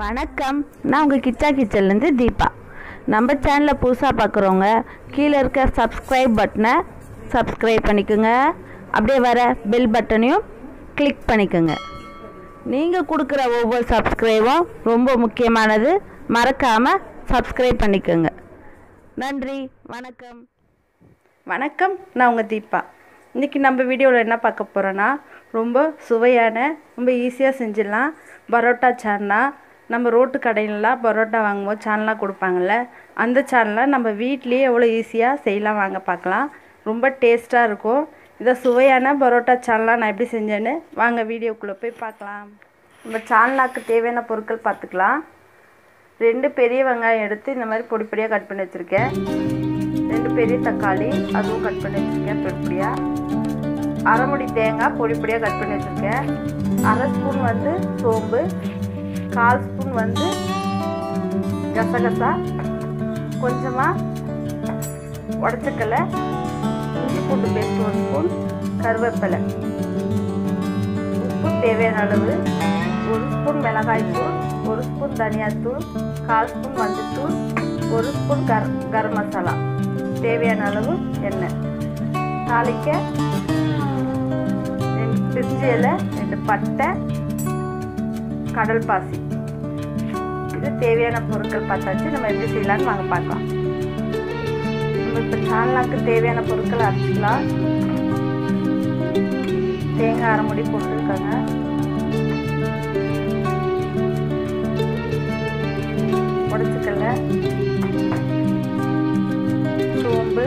வணக்கம் நான் உங்கள் கிச்சா கிச்சன்லேருந்து தீபா நம்ம சேனலை புதுசாக பார்க்குறவங்க கீழே இருக்க சப்ஸ்கிரைப் பட்டனை சப்ஸ்கிரைப் பண்ணிக்கோங்க அப்படியே வர பெல் பட்டனையும் கிளிக் பண்ணிக்கோங்க நீங்கள் கொடுக்குற ஒவ்வொரு சப்ஸ்கிரைபும் ரொம்ப முக்கியமானது மறக்காமல் சப்ஸ்கிரைப் பண்ணிக்கோங்க நன்றி வணக்கம் வணக்கம் நான் உங்கள் தீபா இன்றைக்கி நம்ம வீடியோவில் என்ன பார்க்க போகிறோன்னா ரொம்ப சுவையான ரொம்ப ஈஸியாக செஞ்சிடலாம் பரோட்டா சால்னா நம்ம ரோட்டு கடையிலலாம் பரோட்டா வாங்கும்போது சால்னா கொடுப்பாங்கள்ல அந்த சால்னா நம்ம வீட்லேயே எவ்வளோ ஈஸியாக செய்யலாம் வாங்க பார்க்கலாம் ரொம்ப டேஸ்ட்டாக இருக்கும் இதை சுவையான பரோட்டா சால்னா நான் எப்படி செஞ்சேன்னு வாங்க வீடியோக்குள்ளே போய் பார்க்கலாம் நம்ம சால்னாக்கு தேவையான பொருட்கள் பார்த்துக்கலாம் ரெண்டு பெரிய வெங்காயம் எடுத்து இந்த மாதிரி பொடி பொடியாக கட் பண்ணி வச்சுருக்கேன் ரெண்டு பெரிய தக்காளி அதுவும் கட் பண்ணி வச்சுருக்கேன் பொடி பொடியாக அரைமுடி தேங்காய் பொடி பொடியாக கட் பண்ணி வச்சுருக்கேன் அரை ஸ்பூன் வந்து சோம்பு கால் ஸ்பூன் வந்து கசகசா கொஞ்சமாக உடச்சக்கலை இஞ்சி பூண்டு பேஸ்ட் ஒரு ஸ்பூன் கருவேப்பிலை உப்பு தேவையான அளவு ஒரு ஸ்பூன் மிளகாய்த்தூள் ஒரு ஸ்பூன் தனியாத்தூள் கால் ஸ்பூன் மஞ்சத்தூள் ஒரு ஸ்பூன் கர கரம் மசாலா தேவையான அளவு எண்ணெய் தாளிக்க ரெண்டு பிரிஞ்சி இலை ரெண்டு பட்டை கடல் பாசி இது தேவையான பொருட்கள் பார்த்தாச்சு நம்ம எப்படி செய்யலாம்னு வாங்க பார்க்கலாம் நம்ம இப்போ சால்னாக்கு தேவையான பொருட்களை அரைச்சிக்கலாம் தேங்காய் அரை முடி போட்டுருக்காங்க உடச்சிக்கல்ல சோம்பு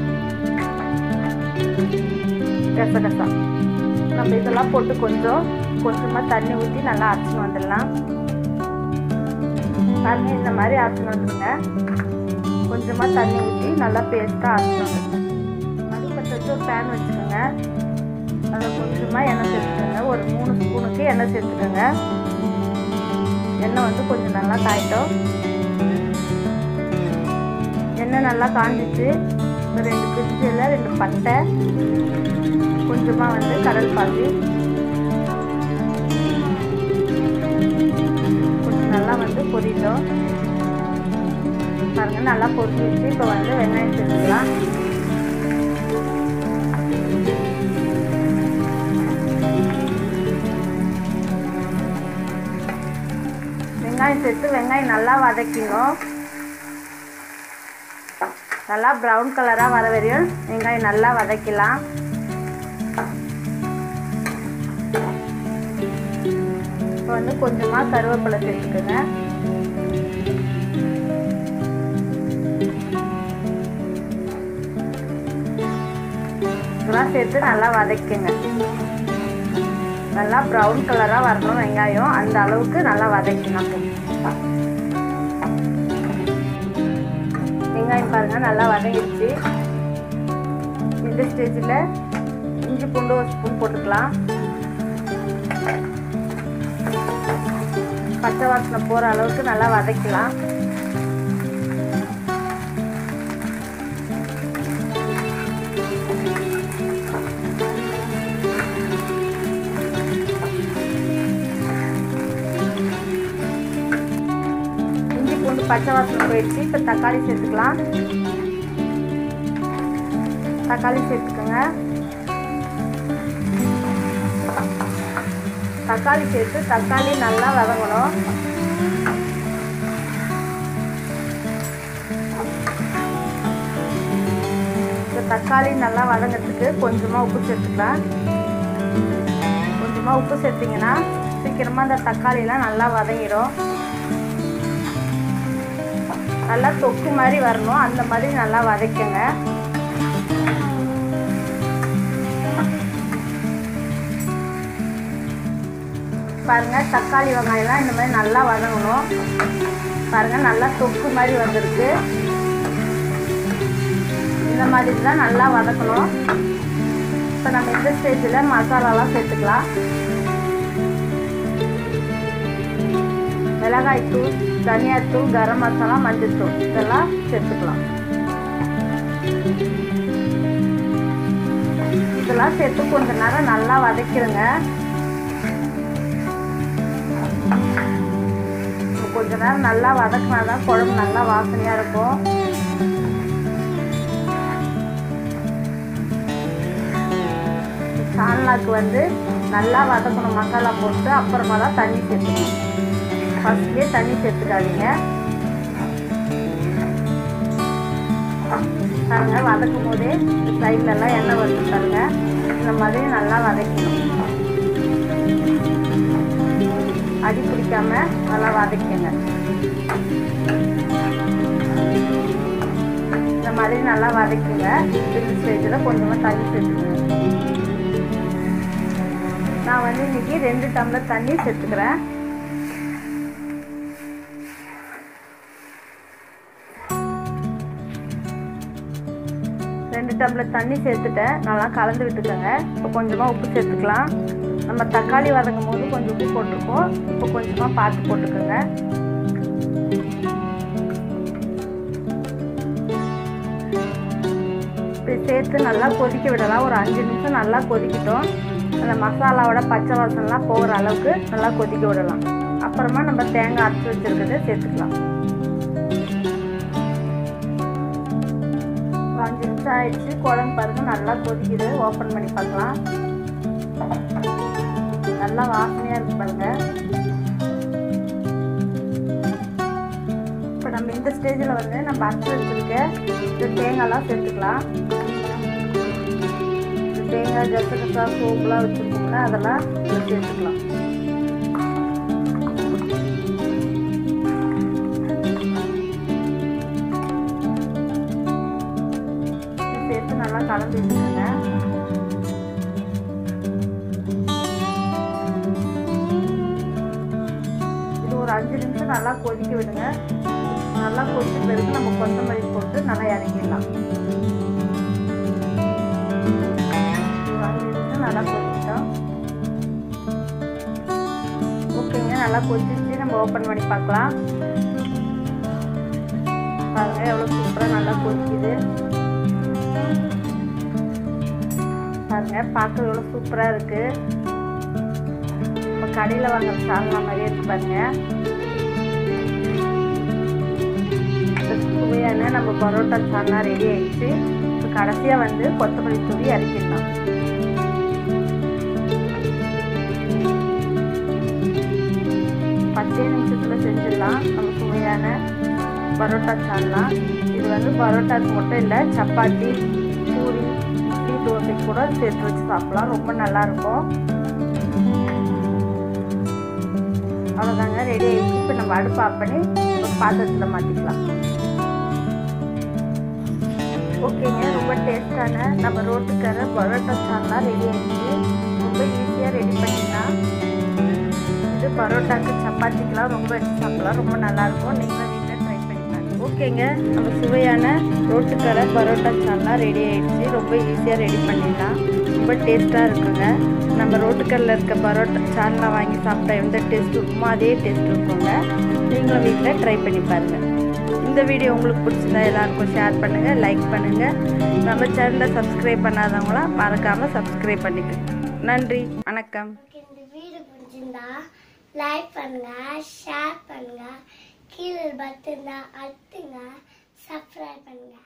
கசகசா நம்ம இதெல்லாம் போட்டு கொஞ்சம் கொஞ்சமாக தண்ணி ஊற்றி நல்லா அரைச்சின்னு வந்துடலாம் தண்ணி இந்த மாதிரி அரைச்சின்னு வந்துடுங்க கொஞ்சமாக தண்ணி ஊற்றி நல்லா பேஸ்ட்டாக அரைச்சின்னு வந்துடுங்க அடுப்பத்தை வச்சு ஒரு பேன் வச்சுக்கோங்க அதில் கொஞ்சமாக எண்ணெய் சேர்த்துக்கோங்க ஒரு மூணு ஸ்பூனுக்கு எண்ணெய் சேர்த்துக்கோங்க எண்ணெய் வந்து கொஞ்சம் நல்லா காயட்டும் எண்ணெய் நல்லா காஞ்சிச்சு ரெண்டு பிரிஞ்சில் ரெண்டு பட்டை கொஞ்சமாக வந்து கடல் பாசி கொஞ்சம் நல்லா வந்து பொரிட்டோம் பாருங்க நல்லா பொரிச்சிச்சு இப்போ வந்து வெங்காயம் சேர்த்துக்கலாம் வெங்காயம் சேர்த்து வெங்காயம் நல்லா வதக்கிடும் நல்லா ப்ரௌன் கலராக வர வரையும் வெங்காயம் நல்லா வதக்கலாம் இப்போ வந்து கொஞ்சமாக கருவேப்பிலை சேர்த்துக்கோங்க இதெல்லாம் சேர்த்து நல்லா வதக்குங்க நல்லா ப்ரௌன் கலராக வரணும் வெங்காயம் அந்த அளவுக்கு நல்லா வதக்கணும் வெங்காயம் பாருங்கள் நல்லா வதங்கிடுச்சு இந்த ஸ்டேஜில் இஞ்சி பூண்டு ஒரு ஸ்பூன் போட்டுக்கலாம் பச்சை வாசனை போகிற அளவுக்கு நல்லா வதக்கலாம் இஞ்சி பூண்டு பச்சை வாசனை போயிடுச்சு இப்போ தக்காளி சேர்த்துக்கலாம் தக்காளி சேர்த்துக்கோங்க தக்காளி சேர்த்து தக்காளி நல்லா வதங்கணும் இந்த தக்காளி நல்லா வதங்கிறதுக்கு கொஞ்சமாக உப்பு சேர்த்துக்கலாம் கொஞ்சமாக உப்பு சேர்த்திங்கன்னா சீக்கிரமாக இந்த தக்காளிலாம் நல்லா வதங்கிடும் நல்லா தொக்கு மாதிரி வரணும் அந்த மாதிரி நல்லா வதக்குங்க பாருங்க தக்காளி வெங்காயம்லாம் இந்த மாதிரி நல்லா வதங்கணும் பாருங்க நல்லா தொக்கு மாதிரி வந்திருக்கு இந்த மாதிரி தான் நல்லா வதக்கணும் இப்போ நம்ம இந்த ஸ்டேஜில் மசாலாலாம் சேர்த்துக்கலாம் மிளகாய்த்தூள் தனியாத்தூள் கரம் மசாலா மஞ்சள்தூள் இதெல்லாம் சேர்த்துக்கலாம் இதெல்லாம் சேர்த்து கொஞ்ச நேரம் நல்லா வதக்கிடுங்க கொஞ்ச நேரம் நல்லா வதக்கினா தான் குழம்பு நல்லா வாசனையாக இருக்கும் சால்னாக்கு வந்து நல்லா வதக்கணும் மசாலா போட்டு அப்புறமா தான் தண்ணி சேர்த்துக்கணும் ஃபஸ்ட்லேயே தண்ணி சேர்த்துக்காதீங்க பாருங்க வதக்கும் போதே சைட்லலாம் எண்ணெய் வருது பாருங்க இந்த மாதிரி நல்லா வதக்கணும் அடி பிடிக்காம நல்லா வதக்கிங்க இந்த மாதிரி நல்லா வதக்குங்க இந்த ஸ்டேஜில் கொஞ்சமாக தண்ணி சேர்த்துக்கங்க நான் வந்து இன்னைக்கு ரெண்டு டம்ளர் தண்ணி சேர்த்துக்கிறேன் ரெண்டு டம்ளர் தண்ணி சேர்த்துட்டேன் நல்லா கலந்து விட்டுக்கோங்க இப்போ கொஞ்சமாக உப்பு சேர்த்துக்கலாம் நம்ம தக்காளி வதங்கும் போது கொஞ்சம் உப்பு போட்டிருக்கோம் இப்போ கொஞ்சமாக பார்த்து போட்டுக்கோங்க இப்படி சேர்த்து நல்லா கொதிக்க விடலாம் ஒரு அஞ்சு நிமிஷம் நல்லா கொதிக்கட்டும் அந்த மசாலாவோட பச்சை வாசனைலாம் போகிற அளவுக்கு நல்லா கொதிக்க விடலாம் அப்புறமா நம்ம தேங்காய் அரைச்சி வச்சுருக்கிறத சேர்த்துக்கலாம் அஞ்சு நிமிஷம் ஆயிடுச்சு குழம்பு பாருங்க நல்லா கொதிக்குது ஓப்பன் பண்ணி பார்க்கலாம் நல்லா வாசனையாக இருக்கு பாருங்க இப்போ நம்ம இந்த ஸ்டேஜில் வந்து நம்ம அரைச்சி வச்சுருக்க இந்த தேங்காய்லாம் சேர்த்துக்கலாம் இந்த தேங்காய் ஜசகசா சோப்புலாம் வச்சுருக்கோம்ல அதெல்லாம் சேர்த்துக்கலாம் சேர்த்து நல்லா கலந்து வச்சுக்கோங்க இது ஒரு அஞ்சு நிமிஷம் நல்லா கொதிக்க விடுங்க நல்லா கொதிச்ச பிறகு நம்ம கொத்தமல்லி போட்டு நல்லா இறங்கிடலாம் ஒரு அஞ்சு நிமிஷம் நல்லா கொதிச்சிட்டோம் ஓகேங்க நல்லா கொதிச்சு நம்ம ஓப்பன் பண்ணி பார்க்கலாம் பாருங்க எவ்வளோ சூப்பராக நல்லா கொதிக்குது பாருங்க பார்க்க எவ்வளோ சூப்பராக இருக்கு நம்ம கடையில் வாங்குற சால்னா மாதிரியே இருக்கு பாருங்க சுவையான நம்ம பரோட்டா சால்னா ரெடி ஆயிடுச்சு இப்போ கடைசியாக வந்து கொத்தமல்லி தூவி இறக்கிடலாம் பத்தே நிமிஷத்தில் செஞ்சிடலாம் நம்ம சுவையான பரோட்டா சால்னா இது வந்து பரோட்டாக்கு மட்டும் இல்லை சப்பாத்தி பூரி இட்லி தோசைக்கு கூட சேர்த்து வச்சு சாப்பிடலாம் ரொம்ப நல்லாயிருக்கும் அவ்வளோதாங்க ரெடி ஆகிடுச்சு இப்போ நம்ம அடுப்பு ஆஃப் பண்ணி ஒரு பாத்திரத்தில் மாற்றிக்கலாம் ஓகேங்க ரொம்ப டேஸ்டான நம்ம ரோட்டுக்கார பரோட்டா சால்னா ரெடி ஆகிடுச்சு ரொம்ப ஈஸியாக ரெடி பண்ணிடலாம் இது பரோட்டாக்கு சப்பாத்திக்கெலாம் ரொம்ப வச்சு சாப்பிடலாம் ரொம்ப நல்லாயிருக்கும் நீங்களும் வீட்டில் ட்ரை பண்ணி பாருங்க ஓகேங்க நம்ம சுவையான ரோட்டுக்கடை பரோட்டா சால்னா ரெடி ஆயிடுச்சு ரொம்ப ஈஸியாக ரெடி பண்ணிடலாம் ரொம்ப டேஸ்ட்டாக இருக்குங்க நம்ம ரோட்டுக்கல்ல இருக்க பரோட்டா சால்னா வாங்கி சாப்பிட்டா எந்த டேஸ்ட் இருக்குமோ அதே டேஸ்ட் இருக்குங்க நீங்களும் வீட்டில் ட்ரை பண்ணி பாருங்கள் இந்த வீடியோ உங்களுக்கு பிடிச்சிருந்தா எல்லாருக்கும் ஷேர் பண்ணுங்கள் லைக் பண்ணுங்கள் நம்ம சேனலை சப்ஸ்கிரைப் பண்ணாதவங்களாம் மறக்காமல் சப்ஸ்கிரைப் பண்ணிக்கோங்க நன்றி வணக்கம் உங்களுக்கு இந்த வீடியோ பிடிச்சிருந்தா லைக் பண்ணுங்க ஷேர் பண்ணுங்க கீழே பட்டன் தான் அழுத்துங்க சப்ஸ்கிரைப் பண்ணுங்க